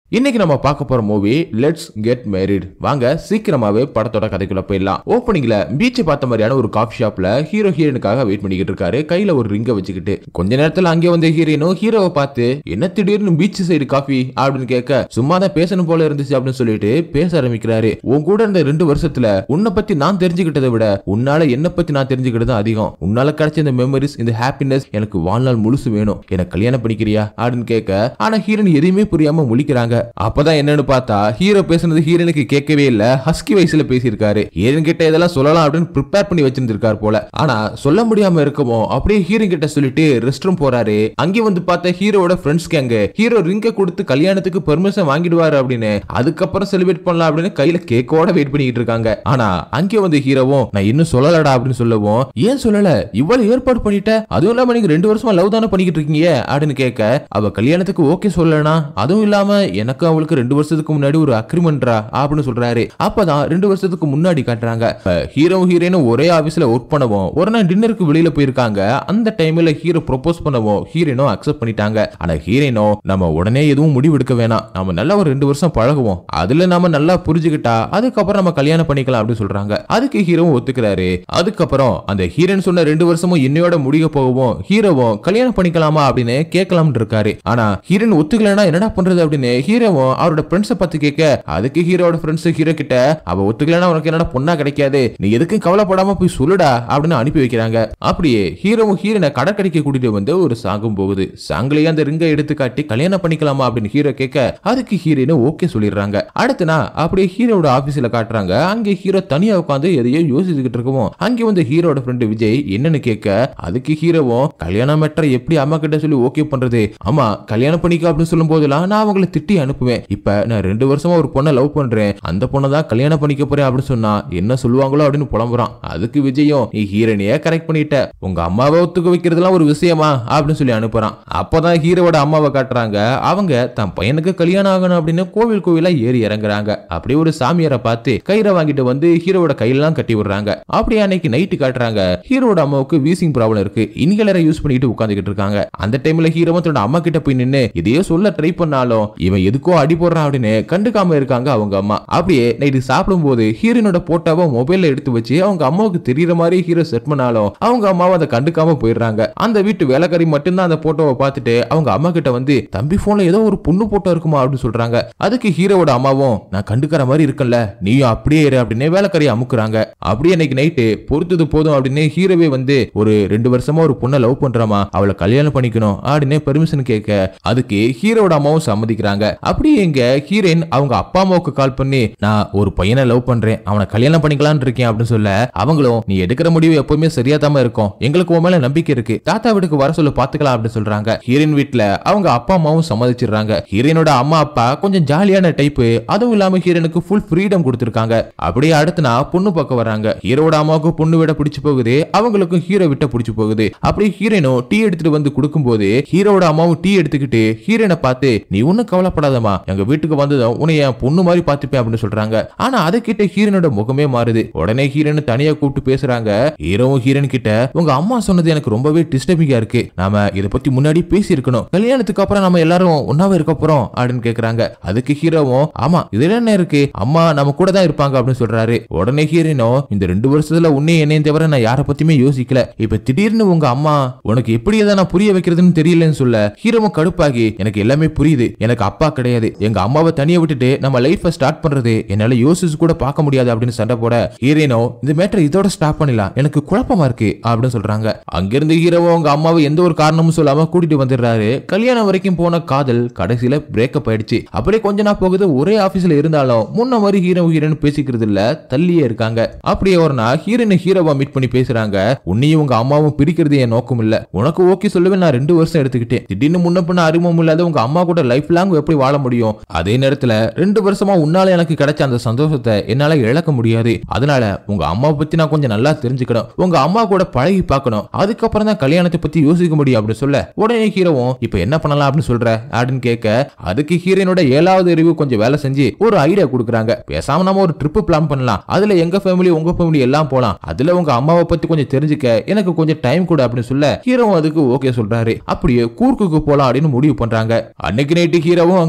இன்னைக்கு நம்ம பார்க்க போற மூவி லெட்ஸ் கெட் மேரிட் வாங்க சீக்கிரமாவே படத்தோட கதைக்குள்ள போயிடலாம் ஓப்பனிங்ல பீச்சை பார்த்த மாதிரியான ஒரு காஃபி ஷாப்ல ஹீரோ ஹீரோனுக்காக வெயிட் பண்ணிக்கிட்டு இருக்காரு கையில ஒரு ரிங்க வச்சுக்கிட்டு கொஞ்ச நேரத்துல அங்கே வந்த ஹீரோனும் ஹீரோவை பார்த்து என்ன திடீர்னு பீச் சைடு காஃபி அப்படின்னு கேட்க சும்மா தான் பேசணும் போல இருந்துச்சு அப்படின்னு சொல்லிட்டு பேச ஆரம்பிக்கிறாரு உன் கூட இருந்த ரெண்டு வருஷத்துல உன்னை பத்தி நான் தெரிஞ்சுக்கிட்டதை விட உன்னால என்ன பத்தி நான் தெரிஞ்சுக்கிட்டது அதிகம் உன்னால கிடைச்ச இந்த மெமரிஸ் இந்த ஹாப்பினஸ் எனக்கு வாழ்நாள் முழுசு வேணும் எனக்கு கல்யாணம் பண்ணிக்கிறியா அப்படின்னு கேட்க ஆனா ஹீரோன் எதையுமே புரியாம முழிக்கிறாங்க அப்பதான் என்னன்னு பார்த்தா ஹீரோ பேசுனது ஹீரோனுக்கு கேட்கவே இல்ல ஹஸ்கி வயசுல பேசியிருக்காரு ஹீரோன் கிட்ட இதெல்லாம் சொல்லலாம் அப்படின்னு ப்ரிப்பேர் பண்ணி வச்சிருந்திருக்காரு போல ஆனா சொல்ல முடியாம இருக்கமோ அப்படியே ஹீரோன் கிட்ட சொல்லிட்டு ரெஸ்ட் ரூம் போறாரு அங்கே வந்து பார்த்த ஹீரோவோட ஃப்ரெண்ட்ஸ் கேங்க ஹீரோ ரிங்க கொடுத்து கல்யாணத்துக்கு பெர்மிஷன் வாங்கிடுவாரு அப்படின்னு அதுக்கப்புறம் செலிப்ரேட் பண்ணலாம் அப்படின்னு கையில கேக்கோட வெயிட் பண்ணிட்டு இருக்காங்க ஆனா அங்கே வந்து ஹீரோவும் நான் இன்னும் சொல்லலடா அப்படின்னு சொல்லவும் ஏன் சொல்லல இவ்வளவு ஏற்பாடு பண்ணிட்ட அதுவும் இல்லாம நீங்க ரெண்டு வருஷமா லவ் தானே பண்ணிக்கிட்டு இருக்கீங்க அப்படின்னு கேட்க அவ கல்யாணத்துக்கு ஓகே சொல்லனா அதுவும் இல்லாம எனக்கு அவளுக்கு ரெண்டு வருஷத்துக்கு முன்னாடி ஒரு அக்ரிமெண்ட்ரா அப்படின்னு சொல்றாரு அப்பதான் ரெண்டு வருஷத்துக்கு முன்னாடி காட்டுறாங்க ஹீரோ ஹீரோனும் ஒரே ஆபீஸ்ல ஒர்க் பண்ணவும் ஒரு நாள் டின்னருக்கு வெளியில போயிருக்காங்க அந்த டைம்ல ஹீரோ ப்ரொபோஸ் பண்ணவும் ஹீரோனும் அக்செப்ட் பண்ணிட்டாங்க ஆனா ஹீரோனும் நம்ம உடனே எதுவும் முடிவு எடுக்க வேணாம் நம்ம நல்லா ஒரு ரெண்டு வருஷம் பழகுவோம் அதுல நம்ம நல்லா புரிஞ்சுக்கிட்டா அதுக்கப்புறம் நம்ம கல்யாணம் பண்ணிக்கலாம் அப்படின்னு சொல்றாங்க அதுக்கு ஹீரோவும் ஒத்துக்கிறாரு அதுக்கப்புறம் அந்த ஹீரோன் சொன்ன ரெண்டு வருஷமும் இன்னையோட முடிய போகவும் ஹீரோவும் கல்யாணம் பண்ணிக்கலாமா அப்படின்னு கேட்கலாம்னு இருக்காரு ஆனா ஹீரோன் ஒத்துக்கலனா என்னடா பண்றது அப்படின்னு ஹீரோவும் அவரோட ஃப்ரெண்ட்ஸை பத்தி கேட்க அதுக்கு ஹீரோட ஃப்ரெண்ட்ஸ் ஹீரோ கிட்ட அவ ஒத்துக்கலனா உனக்கு என்னடா பொண்ணா கிடைக்காது நீ எதுக்கும் கவலைப்படாம போய் சொல்லுடா அப்படின்னு அனுப்பி வைக்கிறாங்க அப்படியே ஹீரோவும் ஹீரோனை கடற்கரைக்கு கூட்டிட்டு வந்து ஒரு சாங்கும் போகுது சாங்லயே அந்த ரிங்கை எடுத்து காட்டி கல்யாணம் பண்ணிக்கலாமா அப்படின்னு ஹீரோ கேட்க அதுக்கு ஹீரோனு ஓகே சொல்லிடுறாங்க அடுத்த நாள் அப்படியே ஹீரோட ஆபீஸ்ல காட்டுறாங்க அங்கே ஹீரோ தனியா உட்காந்து எதையோ யோசிச்சுக்கிட்டு இருக்கவும் அங்கே வந்து ஹீரோட ஃப்ரெண்டு விஜய் என்னன்னு கேட்க அதுக்கு ஹீரோவும் கல்யாணம் மெட்ரை எப்படி அம்மா கிட்ட சொல்லி ஓகே பண்றது ஆமா கல்யாணம் பண்ணிக்க அப்படின்னு சொல்லும் போதெல்லாம் நான் அவங்களை திட்டி அனுப்புவேன் இப்ப நான் ரெண்டு வருஷமா ஒரு பொண்ணை லவ் பண்றேன் அந்த பொண்ணை தான் கல்யாணம் பண்ணிக்க போறேன் அப்படின்னு சொன்னா என்ன சொல்லுவாங்களோ அப்படின்னு புலம்புறான் அதுக்கு விஜயும் நீ ஹீரோனையே கரெக்ட் பண்ணிட்ட உங்க அம்மாவை ஒத்துக்க வைக்கிறதுலாம் ஒரு விஷயமா அப்படின்னு சொல்லி அனுப்புறான் அப்பதான் ஹீரோவோட அம்மாவை காட்டுறாங்க அவங்க தன் பையனுக்கு கல்யாணம் ஆகணும் அப்படின்னு கோவில் கோவிலா ஏறி இறங்குறாங்க அப்படியே ஒரு சாமியாரை பார்த்து கயிறை வாங்கிட்டு வந்து ஹீரோவோட கையெல்லாம் கட்டி விடுறாங்க அப்படியே அன்னைக்கு நைட்டு காட்டுறாங்க ஹீரோட அம்மாவுக்கு வீசிங் ப்ராப்ளம் இருக்கு இன்ஹேலரை யூஸ் பண்ணிட்டு உட்காந்துக்கிட்டு இருக்காங்க அந்த டைம்ல ஹீரோவும் தன்னோட அம்மா கிட்ட போய் நின்னு இதையே சொல்ல ட்ரை பண்ணாலும் இவன் எதுக்கோ அடி போடுறான் அப்படின்னு கண்டுக்காம இருக்காங்க அவங்க அம்மா அப்படியே நைட்டு சாப்பிடும் போது ஹீரோனோட போட்டோவை மொபைல்ல எடுத்து வச்சு அவங்க அம்மாவுக்கு தெரியற மாதிரி ஹீரோ செட் பண்ணாலும் அவங்க அம்மாவை அதை கண்டுக்காம போயிடுறாங்க அந்த வீட்டு வேலைக்காரி மட்டும்தான் அந்த போட்டோவை பார்த்துட்டு அவங்க அம்மா கிட்ட வந்து தம்பி போன்ல ஏதோ ஒரு பொண்ணு போட்டோ இருக்குமா அப்படின்னு சொல்றாங்க அதுக்கு ஹீரோவோட அம்மாவும் நான் கண்டுக்கிற மாதிரி இருக்கல நீயும் அப்படியே இரு அப்படின்னு வேலைக்காரி அமுக்குறாங்க அப்படியே இன்னைக்கு நைட்டு பொறுத்தது போதும் அப்படின்னு ஹீரோவே வந்து ஒரு ரெண்டு வருஷமா ஒரு பொண்ணை லவ் பண்றாமா அவளை கல்யாணம் பண்ணிக்கணும் அப்படின்னு பெர்மிஷன் கேட்க அதுக்கு ஹீரோட அம்மாவும் சம்மதிக்கிறாங்க அப்படியே எங்க ஹீரோயின் அவங்க அப்பா அம்மாவுக்கு கால் பண்ணி நான் ஒரு பையனை லவ் பண்றேன் அவனை கல்யாணம் பண்ணிக்கலாம்னு இருக்கேன் அப்படின்னு சொல்ல அவங்களும் நீ எடுக்கிற முடிவு எப்பவுமே சரியா தாம இருக்கும் எங்களுக்கு உன் மேல நம்பிக்கை இருக்கு தாத்தா வீட்டுக்கு வர சொல்ல பாத்துக்கலாம் அப்படின்னு சொல்றாங்க ஹீரோயின் வீட்ல அவங்க அப்பா அம்மாவும் சம்மதிச்சிடுறாங்க ஹீரோயினோட அம்மா அப்பா கொஞ்சம் ஜாலியான டைப் அதுவும் இல்லாம ஹீரோனுக்கு ஃபுல் ஃப்ரீடம் கொடுத்திருக்காங்க அப்படியே அடுத்து நான் பொண்ணு பார்க்க வராங்க ஹீரோட அம்மாவுக்கு பொண்ணு விட பிடிச்சு போகுது அவங்களுக்கும் ஹீரோ விட்ட பிடிச்சு போகுது அப்படியே ஹீரோனும் டீ எடுத்துட்டு வந்து கொடுக்கும்போது ஹீரோட அம்மாவும் டீ எடுத்துக்கிட்டு ஹீரோனை பார்த்து நீ ஒன்னும் கவலைப்படாதம்மா எங்க வீட்டுக்கு வந்ததும் உன்னை என் பொண்ணு மாதிரி பார்த்துப்பேன் அப்படின்னு சொல்றாங்க ஆனா அது கிட்ட ஹீரோனோட முகமே மாறுது உடனே ஹீரோனை தனியா கூப்பிட்டு பேசுறாங்க ஹீரோவும் ஹீரோன் கிட்ட உங்க அம்மா சொன்னது எனக்கு ரொம்பவே டிஸ்டர்பிங்கா இருக்கு நாம இத பத்தி முன்னாடி பேசி இருக்கணும் கல்யாணத்துக்கு அப்புறம் நம்ம எல்லாரும் ஒன்னாவே இருக்க போறோம் அப்படின்னு கேக்குறாங்க அதுக்கு ஹீரோவும் ஆமா இதுல என்ன இருக்கு அம்மா நம்ம கூட தான் இருப்பாங்க அப்படின்னு சொல்றாரு உடனே ஹீரோனோ இந்த ரெண்டு வருஷத்துல உன்னே என்னையும் தவிர நான் யார பத்தியுமே யோசிக்கல இப்ப திடீர்னு உங்க அம்மா உனக்கு எப்படி இதை நான் புரிய வைக்கிறதுன்னு தெரியலன்னு சொல்ல ஹீரோவும் கடுப்பாகி எனக்கு எல்லாமே புரியுது எனக்கு அப்பா கிடையாது எங்க அம்மாவை தனியா விட்டுட்டு நம்ம லைஃப ஸ்டார்ட் பண்றது என்னால யோசிச்சு கூட பார்க்க முடியாது அப்படின்னு சண்டை போட ஹீரோனோ இந்த மேட்டர் இதோட ஸ்டாப் பண்ணிடலாம் எனக்கு குழப்பமா இருக்கு அப்படின்னு சொல்றாங்க அங்கிருந்து ஹீரோவும் அவங்க அம்மாவை எந்த ஒரு காரணமும் சொல்லாம கூட்டிட்டு வந்துடுறாரு கல்யாணம் வரைக்கும் போன காதல் கடைசியில பிரேக்கப் ஆயிடுச்சு அப்படியே கொஞ்ச நாள் போகுது ஒரே ஆபீஸ்ல இருந்தாலும் முன்ன மாதிரி ஹீரோ ஹீரோன்னு பேசிக்கிறது இல்ல தள்ளியே இருக்காங்க அப்படியே ஒரு நாள் ஹீரோனை ஹீரோவா மீட் பண்ணி பேசுறாங்க உன்னையும் உங்க அம்மாவும் பிரிக்கிறது என் நோக்கம் இல்ல உனக்கு ஓகே சொல்லுவேன் நான் ரெண்டு வருஷம் எடுத்துக்கிட்டேன் திடீர்னு முன்ன பின்ன அறிமுகம் இல்லாத உங்க அம்மா கூட லைஃப் லாங் எப்படி வாழ முடியும் அதே நேரத்துல ரெண்டு வருஷமா உன்னால எனக்கு கிடைச்ச அந்த சந்தோஷத்தை என்னால இழக்க முடியாது அதனால உங்க அம்மாவை பத்தி நான் கொஞ்சம் நல்லா தெரிஞ்சுக்கணும் உங்க அம்மா கூட பழகி பார்க்கணும் அதுக்கப்புறம் தான் கல்யாணத்தை பத்தி யோசிக்க முடியும் அப்படின்னு சொல்ல உடனே ஹீரோவும் இப்ப என்ன பண்ணலாம் அப்படின்னு சொல்ற அப்படின்னு கேட்க அதுக்கு ஹீரோனோட ஏழாவது அறிவு கொஞ்சம் வேலை செஞ்சு ஒரு ஐடியா கொடுக்குறாங்க பேசாம நம்ம ஒரு ட்ரிப் பிளான் பண்ணலாம் அதுல எங்க ஃபேமிலி உங்க ஃபேமிலி எல்லாம் போலாம் அதுல உங்க அம்மாவை பத்தி கொஞ்சம் தெரிஞ்சுக்க எனக்கு கொஞ்சம் டைம் கொடு அப்படின்னு சொல்ல ஹீரோவும் அதுக்கு ஓகே சொல்றாரு அப்படியே கூர்க்குக்கு போலாம் அப்படின்னு முடிவு பண்றாங்க அன்னைக்கு நைட்டு ஹீரோவும் அவங்க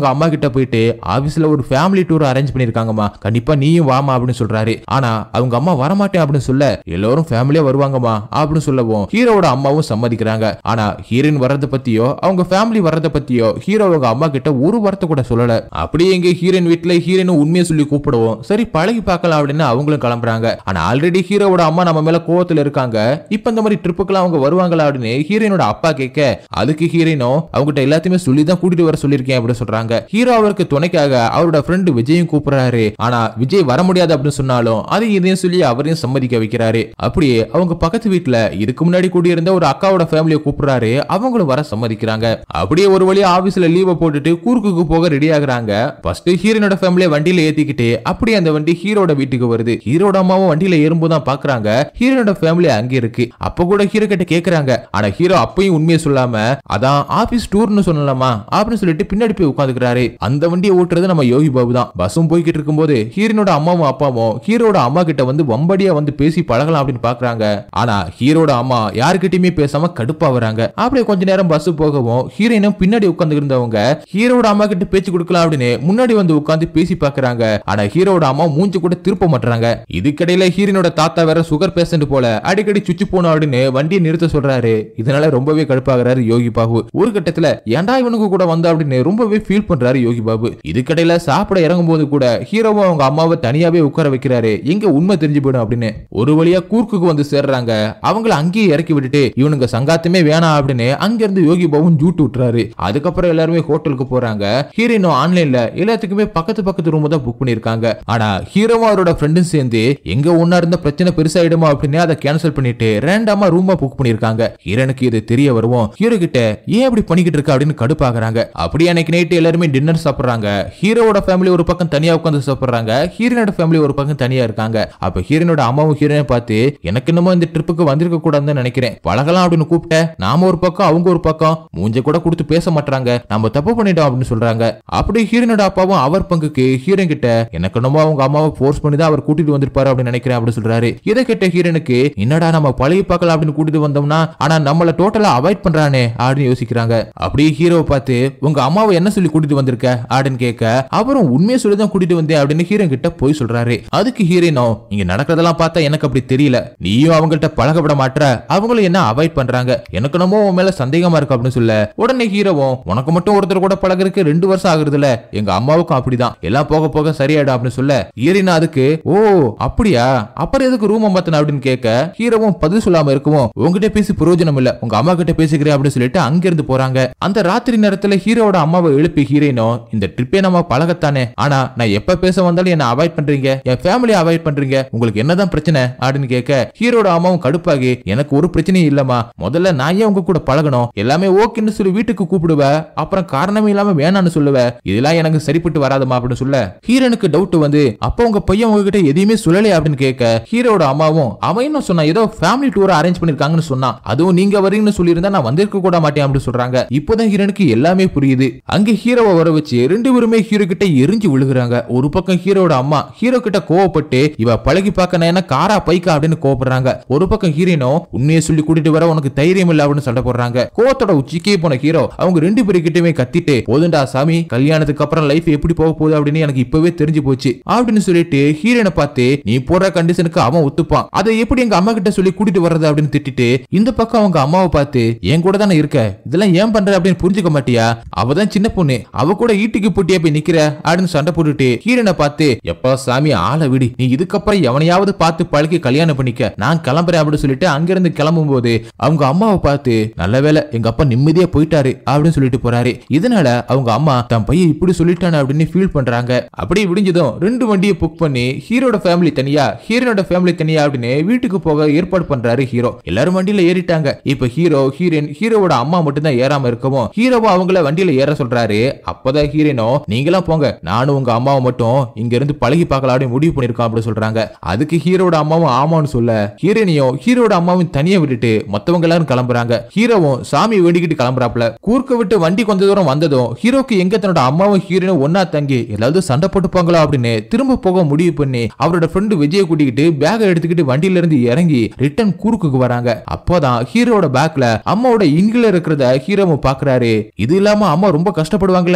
அவங்க அம்மா கிட்ட போயிட்டு ஆபீஸ்ல ஒரு ஃபேமிலி டூர் அரேஞ்ச் பண்ணிருக்காங்கம்மா கண்டிப்பா நீயும் வாமா அப்படின்னு சொல்றாரு ஆனா அவங்க அம்மா வரமாட்டேன் அப்படின்னு சொல்ல எல்லாரும் ஃபேமிலியா வருவாங்கம்மா அப்படின்னு சொல்லவும் ஹீரோவோட அம்மாவும் சம்மதிக்கிறாங்க ஆனா ஹீரோயின் வர்றத பத்தியோ அவங்க ஃபேமிலி வர்றத பத்தியோ ஹீரோ அவங்க அம்மா கிட்ட ஒரு வார்த்தை கூட சொல்லல அப்படியே எங்க ஹீரோயின் வீட்டுல ஹீரோயின் உண்மையை சொல்லி கூப்பிடுவோம் சரி பழகி பார்க்கலாம் அப்படின்னு அவங்களும் கிளம்புறாங்க ஆனா ஆல்ரெடி ஹீரோவோட அம்மா நம்ம மேல கோவத்துல இருக்காங்க இப்ப இந்த மாதிரி ட்ரிப்புக்கெல்லாம் அவங்க வருவாங்களா அப்படின்னு ஹீரோயினோட அப்பா கேட்க அதுக்கு ஹீரோயினோ அவங்ககிட்ட எல்லாத்தையுமே சொல்லி தான் கூட்டிட்டு வர சொல்லியிருக்கேன் அப்படின்னு சொல்றாங்க ஹீரோ அவருக்கு துணைக்காக அவரோட ஃப்ரெண்டு விஜயும் கூப்பிடுறாரு ஆனா விஜய் வர முடியாது அப்படின்னு சொன்னாலும் அதை இதையும் சொல்லி அவரையும் சம்மதிக்க வைக்கிறாரு அப்படியே அவங்க பக்கத்து வீட்டுல இதுக்கு முன்னாடி கூடியிருந்த ஒரு அக்காவோட ஃபேமிலியை கூப்பிடுறாரு அவங்களும் வர சம்மதிக்கிறாங்க அப்படியே ஒரு வழியா ஆபீஸ்ல லீவை போட்டுட்டு கூர்க்குக்கு போக ரெடி ஆகுறாங்க ஃபர்ஸ்ட் ஹீரோனோட ஃபேமிலியை வண்டியில ஏத்திக்கிட்டு அப்படியே அந்த வண்டி ஹீரோட வீட்டுக்கு வருது ஹீரோட அம்மாவும் வண்டியில ஏறும்போது தான் பாக்குறாங்க ஹீரோனோட ஃபேமிலி அங்க இருக்கு அப்ப கூட ஹீரோ கிட்ட கேக்குறாங்க ஆனா ஹீரோ அப்பயும் உண்மையை சொல்லாம அதான் ஆபீஸ் டூர்னு சொல்லலாமா அப்படின்னு சொல்லிட்டு பின்னாடி போய் உட்காந்துக்கிறாரு அந்த வண்டியை ஓட்டுறது நம்ம யோகி பாபு தான் பஸ்ஸும் போய்கிட்டு இருக்கும்போது ஹீரோனோட அம்மாவும் அப்பாவும் ஹீரோட அம்மா கிட்ட வந்து வம்படியா வந்து பேசி பழகலாம் அப்படின்னு பாக்குறாங்க ஆனா ஹீரோட அம்மா யாருக்கிட்டயுமே பேசாம கடுப்பா வராங்க அப்படியே கொஞ்ச நேரம் பஸ் போகவும் ஹீரோயினும் பின்னாடி உட்கார்ந்து இருந்தவங்க ஹீரோட அம்மா கிட்ட பேச்சு கொடுக்கலாம் அப்படின்னு முன்னாடி வந்து உட்கார்ந்து பேசி பாக்குறாங்க ஆனா ஹீரோட அம்மா மூஞ்சி கூட திருப்ப மாட்டாங்க இதுக்கிடையில ஹீரோனோட தாத்தா வேற சுகர் பேஷண்ட் போல அடிக்கடி சுச்சு போனோம் அப்படின்னு வண்டியை நிறுத்த சொல்றாரு இதனால ரொம்பவே கடுப்பாகிறாரு யோகி பாபு ஒரு கட்டத்துல ஏன்டா இவனுக்கு கூட வந்தா அப்படின்னு ரொம்பவே ஃபீல் பண்றாரு யோகி பாபு இதுக்கிடையில சாப்பிட இறங்கும் போது கூட ஹீரோவும் அவங்க அம்மாவை தனியாவே உட்கார வைக்கிறாரு எங்க உண்மை தெரிஞ்சு போயிடும் அப்படின்னு ஒரு வழியா கூர்க்குக்கு வந்து சேர்றாங்க அவங்கள அங்கேயே இறக்கி விட்டுட்டு இவனுங்க சங்காத்தமே வேணாம் அப்படின்னு அங்க இருந்து யோகி பாபும் ஜூட்டு விட்டுறாரு அதுக்கப்புறம் எல்லாருமே ஹோட்டலுக்கு போறாங்க ஹீரோயினும் ஆன்லைன்ல எல்லாத்துக்குமே பக்கத்து பக்கத்து ரூம் தான் புக் பண்ணிருக்காங்க ஆனா ஹீரோவும் அவரோட ஃப்ரெண்டும் சேர்ந்து எங்க ஒன்னா இருந்த பிரச்சனை பெருசாயிடுமா அப்படின்னு அதை கேன்சல் பண்ணிட்டு ரேண்டமா ரூமா புக் பண்ணிருக்காங்க ஹீரோனுக்கு இது தெரிய வருவோம் ஹீரோ கிட்ட ஏன் இப்படி பண்ணிக்கிட்டு இருக்க அப்படின்னு கடுப்பாக்குறாங்க அப்படியே அன்னைக்கு நைட்டு எல்லாருமே டின்னர் சாப்பிடுறாங்க ஹீரோவோட ஃபேமிலி ஒரு பக்கம் தனியா உட்காந்து சாப்பிடுறாங்க ஹீரோனோட ஃபேமிலி ஒரு பக்கம் தனியா இருக்காங்க அப்ப ஹீரோனோட அம்மாவும் ஹீரோனை பார்த்து எனக்கு என்னமோ இந்த ட்ரிப்புக்கு வந்திருக்க கூடாதுன்னு நினைக்கிறேன் பழகலாம் அப்படின்னு கூப்பிட்ட நாம ஒரு பக்கம் அவங்க ஒரு பக்கம் மூஞ்ச கூட கொடுத்து பேச மாட்டாங்க நம்ம தப்பு பண்ணிட்டோம் அப்படின்னு சொல்றாங்க அப்படி ஹீரோனோட அப்பாவும் அவர் பங்குக்கு ஹீரோன் கிட்ட எனக்கு என்னமோ அவங்க அம்மாவை ஃபோர்ஸ் பண்ணி தான் அவர் கூட்டிட்டு வந்திருப்பாரு அப்படின்னு நினைக்கிறேன் அப்படின்னு சொல்றாரு இதை கேட்ட ஹீரோனுக்கு என்னடா நம்ம பழகி பார்க்கலாம் அப்படின்னு கூட்டிட்டு வந்தோம்னா ஆனா நம்மள டோட்டலா அவாய்ட் பண்றானே அப்படின்னு யோசிக்கிறாங்க அப்படியே ஹீரோவை பார்த்து உங்க அம்மாவை என்ன சொல்லி கூட்டிட்டு வந்திருக்க அப்படின்னு கேட்க அவரும் உண்மையை சொல்லி தான் கூட்டிட்டு வந்தேன் அப்படின்னு ஹீரோன் கிட்ட போய் சொல்றாரு அதுக்கு ஹீரோனோ இங்க நடக்கிறதெல்லாம் பார்த்தா எனக்கு அப்படி தெரியல நீயும் அவங்கள்ட்ட பழக விட மாட்ற அவங்களும் என்ன அவாய்ட் பண்றாங்க எனக்கு நம்ம உன் மேல சந்தேகமா இருக்கு அப்படின்னு சொல்ல உடனே ஹீரோவும் உனக்கு மட்டும் ஒருத்தர் கூட பழகுறதுக்கு ரெண்டு வருஷம் ஆகுறதுல எங்க அம்மாவுக்கும் அப்படிதான் எல்லாம் போக போக சரியாயிடும் அப்படின்னு சொல்ல ஹீரோனா அதுக்கு ஓ அப்படியா அப்புறம் எதுக்கு ரூம் மாத்தன அப்படின்னு கேட்க ஹீரோவும் பதில் சொல்லாம இருக்கவும் உங்ககிட்ட பேசி பிரயோஜனம் இல்ல உங்க அம்மா கிட்ட பேசிக்கிறேன் அப்படின்னு சொல்லிட்டு அங்க இருந்து போறாங்க அந்த ராத்திரி நேரத்துல ஹீரோவோட அம்மாவை எழுப்பி ஹீரோயினோ இந்த ட்ரிப்பே நம்ம பழகத்தானே ஆனா நான் எப்ப பேச வந்தாலும் என்ன அவாய்ட் பண்றீங்க என் ஃபேமிலியை அவாய்ட் பண்றீங்க உங்களுக்கு என்னதான் பிரச்சனை அப்படின்னு கேட்க ஹீரோட அம்மாவும் கடுப்பாகி எனக்கு ஒரு பிரச்சனையும் இல்லம்மா முதல்ல நான் ஏன் உங்க கூட பழகணும் எல்லாமே ஓகேன்னு சொல்லி வீட்டுக்கு கூப்பிடுவ அப்புறம் காரணமே இல்லாம வேணான்னு சொல்லுவ இதெல்லாம் எனக்கு சரிப்பட்டு வராதுமா அப்படின்னு சொல்ல ஹீரோனுக்கு டவுட் வந்து அப்ப உங்க பையன் உங்ககிட்ட எதையுமே சொல்லலையே அப்படின்னு கேட்க ஹீரோட அம்மாவும் அவன் என்ன சொன்னா ஏதோ ஃபேமிலி டூர் அரேஞ்ச் பண்ணிருக்காங்கன்னு சொன்னான் அதுவும் நீங்க வரீங்கன்னு சொல்லியிருந்தா நான் வந்திருக்க கூட மாட்டேன் அப்படின்னு சொல்றாங்க இப்போதான் ஹீரோனுக்கு எல்லாமே புரியுது அங்க ஹீரோவை வர வச்சு ரெண்டு பேருமே ஹீரோ கிட்ட எரிஞ்சு விழுகுறாங்க ஒரு பக்கம் ஹீரோட அம்மா ஹீரோ கிட்ட கோவப்பட்டு இவ பழகி பார்க்க நான் என்ன காரா பைக்கா அப்படின்னு கோவப்படுறாங்க ஒரு பக்கம் ஹீரோனோ உண்மையை சொல்லி கூட்டிட்டு வர உனக்கு தைரியம் இல்ல அப்படின்னு சண்டை போடுறாங்க கோவத்தோட உச்சிக்கே போன ஹீரோ அவங்க ரெண்டு பேருக்கிட்டயுமே கத்திட்டு போதுண்டா சாமி கல்யாணத்துக்கு அப்புறம் லைஃப் எப்படி போக போகுது அப்படின்னு எனக்கு இப்பவே தெரிஞ்சு போச்சு அப்படின்னு சொல்லிட்டு ஹீரோனை பார்த்து நீ போடுற கண்டிஷனுக்கு அவன் ஒத்துப்பான் அதை எப்படி எங்க அம்மா கிட்ட சொல்லி கூட்டிட்டு வர்றது அப்படின்னு திட்டிட்டு இந்த பக்கம் அவங்க அம்மாவை பார்த்து என் கூட தானே இருக்க இதெல்லாம் ஏன் பண்ற அப்படின்னு புரிஞ்சுக்க மாட்டியா அவ தான் சின்ன பொண்ணு அவ கூட ஈட்டிக்கு போட்டியா போய் நிக்கிற அப்படின்னு சண்டை போட்டுட்டு ஹீரோனை பார்த்து எப்பா சாமி ஆளை விடு நீ இதுக்கப்புறம் எவனையாவது பார்த்து பழகி கல்யாணம் பண்ணிக்க நான் கிளம்புறேன் அப்படின்னு சொல்லிட்டு அங்கிருந்து கிளம்பும் போது அவங்க அம்மாவை பார்த்து நல்ல வேளை எங்க அப்பா நிம்மதியா போயிட்டாரு அப்படின்னு சொல்லிட்டு போறாரு இதனால அவங்க அம்மா தன் பையன் இப்படி சொல்லிட்டானே அப்படின்னு ஃபீல் பண்றாங்க அப்படியே விடிஞ்சதும் ரெண்டு வண்டியை புக் பண்ணி ஹீரோட ஃபேமிலி தனியா ஹீரோனோட ஃபேமிலி தனியா அப்படின்னு வீட்டுக்கு போக ஏற்பாடு பண்றாரு ஹீரோ எல்லாரும் வண்டியில ஏறிட்டாங்க இப்ப ஹீரோ ஹீரோயின் ஹீரோவோட அம்மா மட்டும் தான் ஏறாம இருக்கவும் ஹீரோவா அவங்கள வண்டியில ஏற சொல்றாரு அப்பதான் ஹீரோனோ நீங்களாம் போங்க நானும் உங்க அம்மாவை மட்டும் இங்க இருந்து பழகி பார்க்கலாம் அப்படின்னு முடிவு பண்ணிருக்கோம் அப்படின்னு சொல்றாங்க அதுக்கு ஹீரோட அம்மாவும் ஆமான்னு சொல்ல ஹீரோனியும் ஹீரோட அம்மாவும் தனியா விட்டுட்டு மத்தவங்க எல்லாரும் கிளம்புறாங்க ஹீரோவும் சாமி வேண்டிக்கிட்டு கிளம்புறாப்ல கூர்க்க விட்டு வண்டி கொஞ்ச தூரம் வந்ததும் ஹீரோக்கு எங்க தன்னோட அம்மாவும் ஹீரோனும் ஒன்னா தங்கி ஏதாவது சண்டை போட்டுப்பாங்களோ அப்படின்னு திரும்ப போக முடிவு பண்ணி அவரோட ஃப்ரெண்டு விஜய கூட்டிக்கிட்டு பேக எடுத்துக்கிட்டு வண்டியில இருந்து இறங்கி ரிட்டர்ன் கூர்க்குக்கு வராங்க அப்போதான் ஹீரோட பேக்ல அம்மாவோட இன்கில இருக்கிறத ஹீரோவும் பாக்குறாரு இது இல்லாம அம்மா ரொம்ப கஷ்டப்படுவாங்களே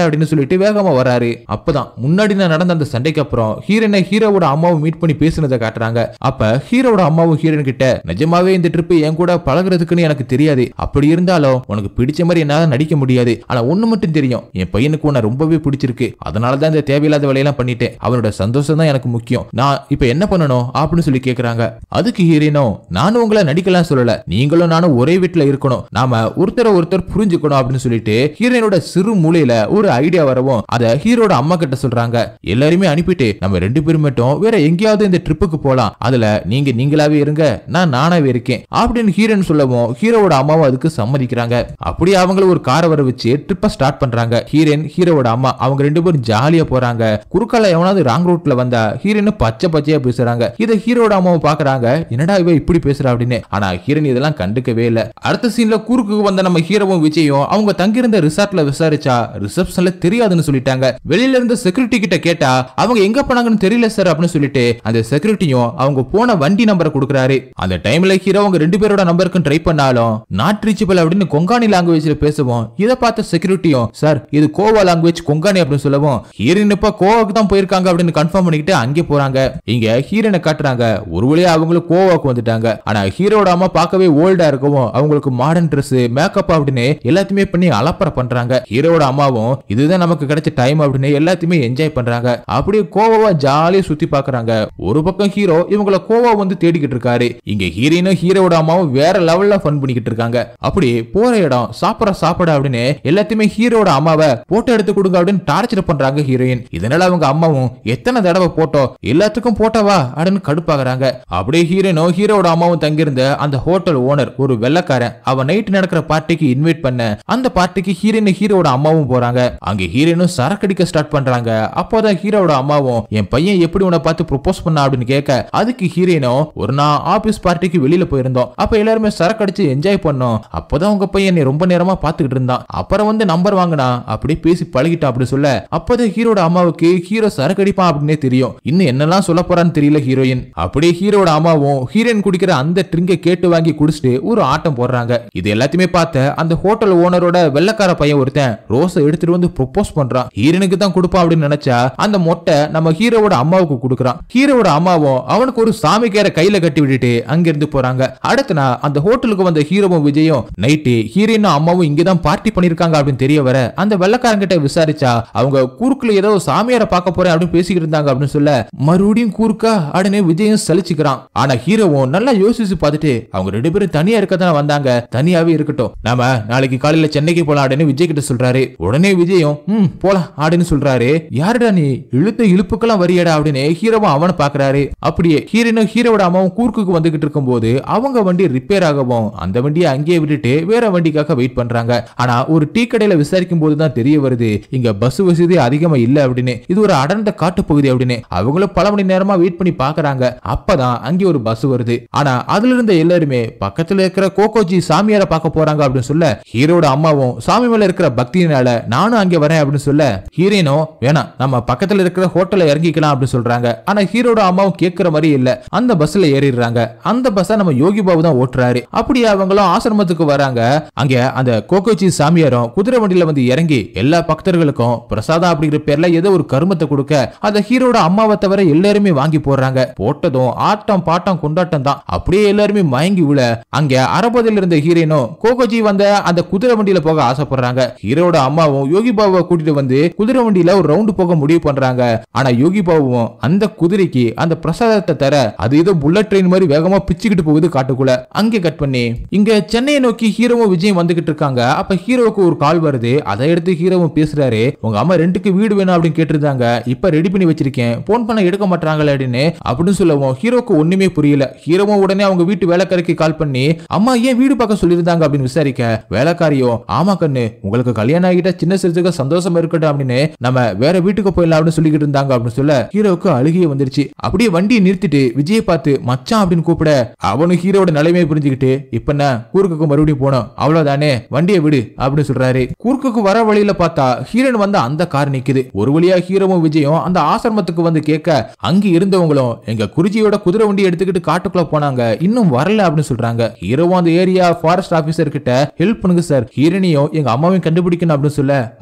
வரல அப்படின்னு சொல்லிட்டு வேகமா வராரு அப்பதான் முன்னாடி நான் நடந்த அந்த சண்டைக்கு அப்புறம் ஹீரோனை ஹீரோவோட அம்மாவும் மீட் பண்ணி பேசுனதை காட்டுறாங்க அப்ப ஹீரோவோட அம்மாவும் ஹீரோன் கிட்ட நிஜமாவே இந்த ட்ரிப் என் கூட பழகுறதுக்குன்னு எனக்கு தெரியாது அப்படி இருந்தாலும் உனக்கு பிடிச்ச மாதிரி என்னால நடிக்க முடியாது ஆனா ஒண்ணு மட்டும் தெரியும் என் பையனுக்கு உன்னை ரொம்பவே பிடிச்சிருக்கு அதனால தான் இந்த தேவையில்லாத வேலையெல்லாம் பண்ணிட்டேன் அவனோட சந்தோஷம் தான் எனக்கு முக்கியம் நான் இப்ப என்ன பண்ணணும் அப்படின்னு சொல்லி கேக்குறாங்க அதுக்கு ஹீரோனோ நானும் உங்களை நடிக்கலாம் சொல்லல நீங்களும் நானும் ஒரே வீட்டுல இருக்கணும் நாம ஒருத்தரை ஒருத்தர் புரிஞ்சுக்கணும் அப்படின்னு சொல்லிட்டு ஹீரோனோட சிறு மூலையில ஒரு ஐடியா வரவும் அத ஹீரோட அம்மா கிட்ட சொல்றாங்க எல்லாருமே அனுப்பிட்டு நம்ம ரெண்டு பேரும் மட்டும் வேற எங்கேயாவது இந்த ட்ரிப்புக்கு போலாம் அதுல நீங்க நீங்களாவே இருங்க நான் நானாவே இருக்கேன் அப்படின்னு ஹீரோன்னு சொல்லவும் ஹீரோவோட அம்மாவும் அதுக்கு சம்மதிக்கிறாங்க அப்படியே அவங்கள ஒரு காரை வர வச்சு ட்ரிப்பை ஸ்டார்ட் பண்றாங்க ஹீரோயின் ஹீரோவோட அம்மா அவங்க ரெண்டு பேரும் ஜாலியா போறாங்க குறுக்கால எவனாவது ராங் ரூட்ல வந்தா ஹீரோயின் பச்சை பச்சையா பேசுறாங்க இதை ஹீரோட அம்மாவை பாக்குறாங்க என்னடா இவ இப்படி பேசுறா அப்படின்னு ஆனா ஹீரோயின் இதெல்லாம் கண்டுக்கவே இல்ல அடுத்த சீன்ல குறுக்கு வந்த நம்ம ஹீரோவும் விஜயும் அவங்க தங்கியிருந்த ரிசார்ட்ல விசாரிச்சா ரிசப்ஷன்ல தெரியாதுன்னு சொல்லிட்டாங்க வெளியில இருந்த செக்யூரிட்டி கிட்ட கேட்டா அவங்க எங்க போனாங்கன்னு தெரியல சார் அப்படின்னு சொல்லிட்டு அந்த செக்யூரிட்டியும் அவங்க போன வண்டி நம்பரை கொடுக்குறாரு அந்த டைம்ல ஹீரோ அவங்க ரெண்டு பேரோட நம்பருக்கும் ட்ரை பண்ணாலும் நாட் ரீச்சபிள் அப்படின்னு கொங்கானி லாங்குவேஜ்ல பேசுவோம் இதை பார்த்த செக்யூரிட்டியும் சார் இது கோவா லாங்குவேஜ் கொங்கானி அப்படின்னு சொல்லவும் ஹீரோயின் இப்ப கோவாக்கு தான் போயிருக்காங்க அப்படின்னு கன்ஃபார்ம் பண்ணிக்கிட்டு அங்கே போறாங்க இங்க ஹீரோனை காட்டுறாங்க ஒரு வழியா அவங்களும் கோவாக்கு வந்துட்டாங்க ஆனா ஹீரோட அம்மா பார்க்கவே ஓல்டா இருக்கவும் அவங்களுக்கு மாடர்ன் Dress மேக்கப் அப்படின்னு எல்லாத்தையுமே பண்ணி அலப்பற பண்றாங்க ஹீரோட அம்மாவும் இதுதான் நமக்கு கிடைச்ச டைம் அப்படின்னு எல்லாத்தையுமே என்ஜாய் பண்றாங்க அப்படியே கோவாவா ஜாலியா சுத்தி பாக்குறாங்க ஒரு பக்கம் ஹீரோ இவங்கள கோவா வந்து தேடிக்கிட்டு இருக்காரு இங்க ஹீரோயினும் ஹீரோட அம்மாவும் வேற லெவல்ல ஃபன் பண்ணிக்கிட்டு இருக்காங்க அப்படி போற இடம் சாப்பிட சாப்பிட அப்படின்னு எல்லாத்தையுமே ஹீரோட அம்மாவை போட்டோ எடுத்து கொடுங்க அப்படின்னு டார்ச்சர் பண்றாங்க ஹீரோயின் இதனால அவங்க அம்மாவும் எத்தனை தடவை போட்டோ எல்லாத்துக்கும் போட்டோவா அப்படின்னு கடுப்பாகிறாங்க அப்படியே ஹீரோனோ ஹீரோட அம்மாவும் தங்கியிருந்த அந்த ஹோட்டல் ஓனர் ஒரு வெள்ளக்காரன் அவன் நைட் நடக்கிற பார்ட்டிக்கு இன்வைட் பண்ண அந்த பார்ட்டிக்கு ஹீரோயின் ஹீரோட அம்மாவும் போறாங்க அங்க ஹீரோயினும் சரக்கடிக்க ஸ்டார்ட் பண்றாங்க அப்போதான் ஹீரோட அம்மாவும் என் பையன் எப்படி உன்னை பார்த்து ப்ரொபோஸ் பண்ணா அப்படின்னு கேட்க அதுக்கு ஹீரோயினும் ஒரு நாள் ஆபீஸ் பார்ட்டிக்கு வெளியில போயிருந்தோம் அப்ப எல்லாருமே சரக்கு அடிச்சு என்ஜாய் பண்ணோம் அப்போதான் உங்க பையன் என்னை ரொம்ப நேரமா பாத்துக்கிட்டு இருந்தான் அப்புறம் வந்து நம்பர் வாங்கினா அப்படியே பேசி பழகிட்டா அப்படி சொல்ல அப்போதான் ஹீரோட அம்மாவுக்கு ஹீரோ சரக்கு அடிப்பான் அப்படின்னே தெரியும் இன்னும் என்னெல்லாம் சொல்ல போறான்னு தெரியல ஹீரோயின் அப்படியே ஹீரோட அம்மாவும் ஹீரோயின் குடிக்கிற அந்த ட்ரிங்கை கேட்டு வாங்கி குடிச்சிட்டு ஒரு ஆட்டம் போடுறாங்க இது எல்லாத்தையுமே பார்த்த அந்த ஹோட்டல் ஓனரோட வெள்ளக்கார பையன் ஒருத்தன் ரோஸை எடுத்துட்டு வந்து ப்ரொபோஸ் பண்றான் ஹீரோனுக்கு தான் கொடுப்பான் அப்படின்னு நினைச்சா அந்த மொட்டை நம்ம ஹீரோவோட அம்மாவுக்கு கொடுக்குறான் ஹீரோவோட அம்மாவும் அவனுக்கு ஒரு சாமி கேர கையில கட்டி விட்டுட்டு அங்கிருந்து போறாங்க அடுத்த நாள் அந்த ஹோட்டலுக்கு வந்த ஹீரோவும் விஜயும் நைட்டு ஹீரோயினும் அம்மாவும் இங்கதான் பார்ட்டி பண்ணிருக்காங்க அப்படின்னு தெரிய வர அந்த வெள்ளக்காரங்கிட்ட விசாரிச்சா அவங்க கூறுக்குள்ள ஏதோ சாமியாரை பார்க்க போறேன் அப்படின்னு பேசிக்கிட்டு இருந்தாங்க அப்படின்னு சொல்ல மறுபடியும் கூறுக்கா அப்படின்னு விஜயும் சலிச்சுக்கிறான் ஆனா ஹீரோவும் நல்லா யோசிச்சு பார்த்துட்டு அவங்க ரெண்டு பேரும் தனியா இருக்கதான வந்தாங்க தனியாவே இருக்கட்டும் நாம நாளைக்கு காலையில சென்னைக்கு போலாம் அப்படின்னு விஜய் கிட்ட சொல்றாரு உடனே விஜயும் ம் போலாம் அப்படின்னு சொல்றாரு யாருடா நீ இழுத்த இழுப்புக்கெல்லாம் வரியடா அப்படின்னு ஹீரோவும் அவனை பாக்குறாரு அப்படியே ஹீரோனும் ஹீரோவோட அம்மாவும் கூர்க்குக்கு வந்துகிட்டு இருக்கும்போது அவங்க வண்டி ரிப்பேர் ஆகவும் அந்த வண்டியை அங்கேயே விட்டுட்டு வேற வண்டிக்காக வெயிட் பண்றாங்க ஆனா ஒரு டீ கடையில விசாரிக்கும் போது தான் தெரிய வருது இங்க பஸ் வசதி அதிகமா இல்ல அப்படின்னு இது ஒரு அடர்ந்த காட்டு பகுதி அப்படின்னு அவங்களும் பல மணி நேரமா வெயிட் பண்ணி பாக்குறாங்க அப்பதான் அங்கே ஒரு பஸ் வருது ஆனா அதுல இருந்த எல்லாருமே பக்கத்துல இருக்கிற கோகோஜி சாமியார பார்க்க போறாங்க அப்படின்னு சொல்ல ஹீரோட அம்மாவும் சாமி மேல இருக்கிற பக்தியினால நானும் அங்க வரேன் அப்படின்னு சொல்ல ஹீரோனோ வேணாம் நம்ம பக்கத்துல இருக்கிற ஹோட்டல்ல இறங்கிக்கலாம் அப்படின்னு சொல்றாங்க ஆனா ஹீரோட அம்மாவும் கேட்கிற மாதிரி இல்ல அந்த பஸ்ல ஏறிடுறாங்க அந்த பஸ்ஸ நம்ம யோகி பாபு தான் ஓட்டுறாரு அப்படியே அவங்களும் ஆசிரமத்துக்கு வராங்க அங்க அந்த கோகோச்சி சாமியாரும் குதிரை வண்டியில வந்து இறங்கி எல்லா பக்தர்களுக்கும் பிரசாதம் அப்படிங்கிற பேர்ல ஏதோ ஒரு கருமத்தை கொடுக்க அந்த ஹீரோட அம்மாவை தவிர எல்லாருமே வாங்கி போடுறாங்க போட்டதும் ஆட்டம் பாட்டம் கொண்டாட்டம் தான் அப்படியே எல்லாருமே மயங்கி விழ அங்க அரபதில் இருந்த ஹீரோயினும் கோகோஜி வந்த அந்த குதிரை வண்டியில போக ஆசைப்படுறாங்க ஹீரோட அம்மாவும் யோகி பாபுவை கூட்டிட்டு வந்து குதிரை வண்டியில ஒரு ரவுண்டு போக முடிவு பண்றாங்க ஆனா யோகி பாபுவும் அந்த குதிரைக்கு அந்த பிரசாதத்தை தர அது ஏதோ புல்லட் ட்ரெயின் மாதிரி வேகமா பிச்சுக்கிட்டு போகுது காட்டுக்குள்ள அங்கே கட் பண்ணி இங்க சென்னையை நோக்கி ஹீரோவும் விஜயம் வந்துகிட்டு இருக்காங்க அப்ப ஹீரோவுக்கு ஒரு கால் வருது அதை எடுத்து ஹீரோவும் பேசுறாரு உங்க அம்மா ரெண்டுக்கு வீடு வேணும் அப்படின்னு கேட்டிருந்தாங்க இப்ப ரெடி பண்ணி வச்சிருக்கேன் போன் பண்ண எடுக்க மாட்டாங்களே அப்படின்னு அப்படின்னு சொல்லவும் ஹீரோக்கு ஒண்ணுமே புரியல ஹீரோவும் உடனே அவங்க வீட்டு வேலைக்காரிக்கு கால் பண்ணி அம்மா ஏன் வீடு பார்க்க சொல்லியிருந்தாங்க அப்படின்னு விசாரிக்க வேலைக்காரியோ ஆமா கண்ணு உங்களுக்கு கல்யாணம் ஆகிட்ட சின்ன சிறுத்துக்கு சந்தோஷம் இருக்கட்டும் அப்படின்னு நம்ம வேற வீட்டுக்கு போயிடலாம் அப்படின்னு சொல்லிக்கிட்டு இருந்தாங்க அப்படின்னு சொல்ல ஹீரோவுக்கு அழுகிய வந்துருச்சு அப்படியே வண்டியை நிறுத்திட்டு விஜயை பார்த்து மச்சான் அப்படின்னு கூப்பிட அவனும் ஹீரோட நிலைமையை புரிஞ்சுக்கிட்டு இப்ப என்ன கூர்க்குக்கு மறுபடியும் போனோம் அவ்வளவுதானே வண்டியை விடு அப்படின்னு சொல்றாரு கூர்க்குக்கு வர வழியில பார்த்தா ஹீரோன் வந்து அந்த கார் நிக்குது ஒரு வழியா ஹீரோவும் விஜயும் அந்த ஆசிரமத்துக்கு வந்து கேட்க அங்க இருந்தவங்களும் எங்க குருஜியோட குதிரை வண்டி எடுத்துக்கிட்டு காட்டுக்குள்ள போனாங்க இன்னும் வரல அப்படின்னு சொல்றாங்க ஹீரோவும் அந்த ஏரியா ஃபாரஸ்ட் ஆபீசர் கிட்ட ஹெல்ப் பண்ணுங்க சார் ஹீரோனியும் எங்க அம்மாவையும் கண்டுபிடிக்கணும் அப்படின்னு சொல்ல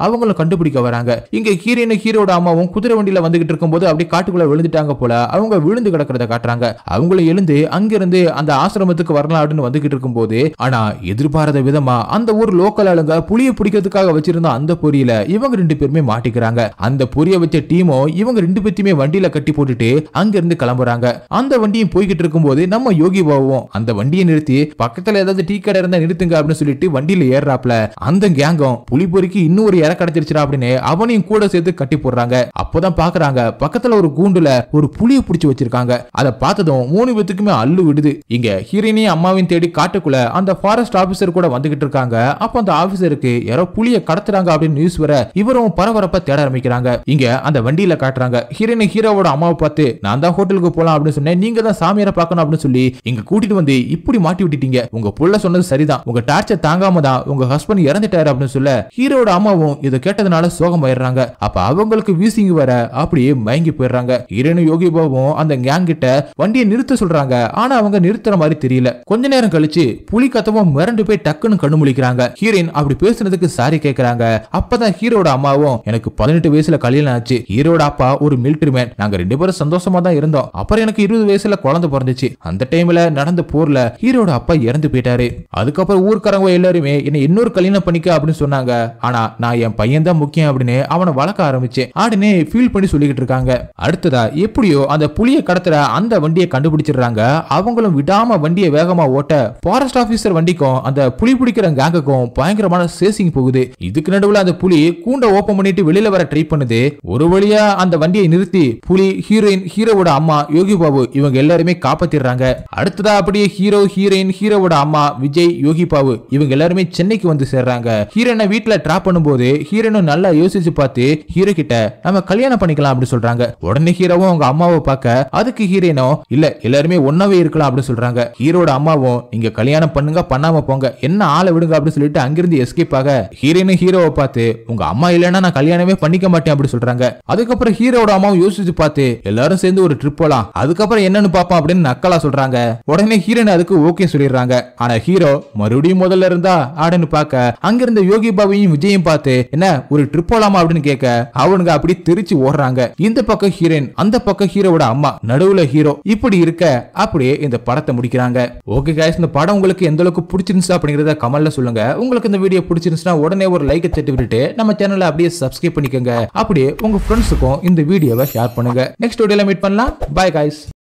அவங்களும் கண்டுபிடிக்க வராங்க இங்க ஹீரோயின் ஹீரோட அம்மாவும் குதிரை வண்டியில வந்துகிட்டு இருக்கும்போது அப்படியே காட்டுக்குள்ள விழுந்துட்டாங்க போல அவங்க விழுந்து கிடக்கிறத காட்டுறாங்க அவங்கள எழுந்து அங்கிருந்து அந்த ஆசிரமத்துக்கு வரலாம் அப்படின்னு வந்துகிட்டு இருக்கும்போது ஆனா எதிர்பாராத விதமா அந்த ஊர் லோக்கல் ஆளுங்க புளிய பிடிக்கிறதுக்காக வச்சிருந்த அந்த பொரியில இவங்க ரெண்டு பேருமே மாட்டிக்கிறாங்க அந்த பொரிய வச்ச டீமோ இவங்க ரெண்டு பேத்தையுமே வண்டியில கட்டி போட்டுட்டு அங்க இருந்து கிளம்புறாங்க அந்த வண்டியும் போய்கிட்டு இருக்கும்போது நம்ம யோகி பாபுவும் அந்த வண்டியை நிறுத்தி பக்கத்துல ஏதாவது டீ கடை இருந்தா நிறுத்துங்க அப்படின்னு சொல்லிட்டு வண்டியில ஏறாப்ல அந்த கேங்கும் புலி பொறுக்கி இன்னும் ஒரு இற கிடைச்சிருச்சா அப்படின்னு அவனையும் கூட சேர்த்து கட்டி போடுறாங்க அப்போதான் பாக்குறாங்க பக்கத்துல ஒரு கூண்டுல ஒரு புலியை பிடிச்சு வச்சிருக்காங்க அதை பார்த்ததும் மூணு பேத்துக்குமே அள்ளு விடுது இங்க ஹீரோயினையும் அம்மாவையும் தேடி காட்டுக்குள்ள அந்த ஃபாரஸ்ட் ஆபீசர் கூட வந்துகிட்டு இருக்காங்க அப்ப அந்த ஆபீசருக்கு யாரோ புலிய கடத்துறாங்க அப்படின்னு நியூஸ் வர இவரும் பரபரப்பா தேட ஆரம்பிக்கிறாங்க இங்க அந்த வண்டியில காட்டுறாங்க ஹீரோயின் ஹீரோவோட அம்மாவை பார்த்து நான் தான் ஹோட்டலுக்கு போலாம் அப்படின்னு சொன்னேன் நீங்க தான் சாமியாரை பார்க்கணும் அப்படின்னு சொல்லி இங்க கூட்டிட்டு வந்து இப்படி மாட்டி விட்டுட்டீங்க உங்க புள்ள சொன்னது சரிதான் உங்க டார்ச்சர் தாங்காம தான் உங்க ஹஸ்பண்ட் இறந்துட்டாரு அப்படின்னு சொல்ல ஹீரோட அம்மாவும் இதை கேட்டதுனால சோகம் ஆயிடுறாங்க அப்ப அவங்களுக்கு வீசிங் வர அப்படியே மயங்கி போயிடுறாங்க ஹீரோனும் யோகி பாபுவும் அந்த கேங் கிட்ட வண்டியை நிறுத்த சொல்றாங்க ஆனா அவங்க நிறுத்துற மாதிரி தெரியல கொஞ்ச நேரம் கழிச்சு புலி கத்தவும் மிரண்டு போய் டக்குன்னு கண்ணு முழிக்கிறாங்க ஹீரோயின் அப்படி பேசுனதுக்கு சாரி கேக்குறாங்க அப்பதான் ஹீரோட அம்மாவும் எனக்கு பதினெட்டு வயசுல கல்யாணம் ஆச்சு ஹீரோட அப்பா ஒரு மிலிட்டரி மேன் நாங்க ரெண்டு பேரும் சந்தோஷமா தான் இருந்தோம் அப்புறம் எனக்கு இருபது வயசுல குழந்தை பிறந்துச்சு அந்த டைம்ல நடந்த போர்ல ஹீரோட அப்பா இறந்து போயிட்டாரு அதுக்கப்புறம் ஊர்க்காரங்க எல்லாருமே என்ன இன்னொரு கல்யாணம் பண்ணிக்க அப்படின்னு சொன்னாங்க ஆனா நான் என் பையன் தான் முக்கியம் அப்படின்னு அவனை வளர்க்க ஆரம்பிச்சேன் ஆடுனே ஃபீல் பண்ணி சொல்லிக்கிட்டு இருக்காங்க அடுத்ததா எப்படியோ அந்த புலியை கடத்துற அந்த வண்டியை கண்டுபிடிச்சிடுறாங்க அவங்களும் விடாம வண்டியை வேகமா ஓட்ட ஃபாரஸ்ட் ஆபீசர் வண்டிக்கும் அந்த புலி பிடிக்கிற கேங்குக்கும் பயங்கரமான சேசிங் போகுது இதுக்கு நடுவுல அந்த புலி கூண்ட ஓபன் பண்ணிட்டு வெளியில வர ட்ரை பண்ணுது ஒரு வழியா அந்த வண்டியை நிறுத்தி புலி ஹீரோயின் ஹீரோவோட அம்மா யோகி பாபு இவங்க எல்லாருமே காப்பாத்திடுறாங்க அடுத்ததா அப்படியே ஹீரோ ஹீரோயின் ஹீரோவோட அம்மா விஜய் யோகி பாபு இவங்க எல்லாருமே சென்னைக்கு வந்து சேர்றாங்க ஹீரோனை வீட்டுல டிராப் பண்ணும்போது ஹீரோனும் நல்லா யோசிச்சு பார்த்து ஹீரோ கிட்ட நம்ம கல்யாணம் பண்ணிக்கலாம் அப்படின்னு சொல்றாங்க உடனே ஹீரோவும் அவங்க அம்மாவை பார்க்க அதுக்கு ஹீரோயினும் இல்ல எல்லாருமே ஒன்னாவே இருக்கலாம் அப்படின்னு சொல்றாங்க ஹீரோட அம்மாவும் நீங்க கல்யாணம் பண்ணுங்க பண்ணாம போங்க என்ன ஆளை விடுங்க அப்படின்னு சொல்லிட்டு அங்கிருந்து எஸ்கேப் ஆக ஹீரோயினும் ஹீரோவை பார்த்து உங்க அம்மா இல்லைன்னா நான் கல்யாணமே பண்ணிக்க மாட்டேன் அப்படி சொல்றாங்க அதுக்கப்புறம் ஹீரோட அம்மாவும் யோசிச்சு பார்த்து எல்லாரும் சேர்ந்து ஒரு ட்ரிப் போலாம் அதுக்கப்புறம் என்னன்னு பாப்போம் அப்படின்னு நக்கலா சொல்றாங்க உடனே ஹீரோயின் அதுக்கு ஓகே சொல்லிடுறாங்க ஆனா ஹீரோ மறுபடியும் முதல்ல இருந்தா ஆடுன்னு பார்க்க அங்கிருந்த யோகி பாபையும் விஜயும் பார்த்து என்ன ஒரு ட்ரிப் போலாமா அப்படின்னு கேட்க அவனுங்க அப்படி திருச்சி ஓடுறாங்க இந்த பக்கம் ஹீரோயின் அந்த பக்கம் ஹீரோவோட அம்மா நடுவுல ஹீரோ இப்படி இருக்க அப்படியே இந்த படத்தை முடிக்கிறாங்க ஓகே guys இந்த படம் உங்களுக்கு எந்த அளவுக்கு பிடிச்சிருந்துச்சு அப்படிங்கறத கமெண்ட்ல சொல்லுங்க உங்களுக்கு இந்த வீடியோ பிடிச்சிருந்துச்சுன்னா உடனே ஒரு லைக் தட்டி விட்டுட்டு நம்ம சேனலை அப்படியே சப்ஸ்கிரைப் பண்ணிக்கோங்க அப்படியே உங்க ஃப்ரெண்ட்ஸுக்கும் இந்த வீடியோவை ஷேர் பண்ணுங்க நெக்ஸ்ட் வீடியோல மீட் பண்ணலாம் பாய் guys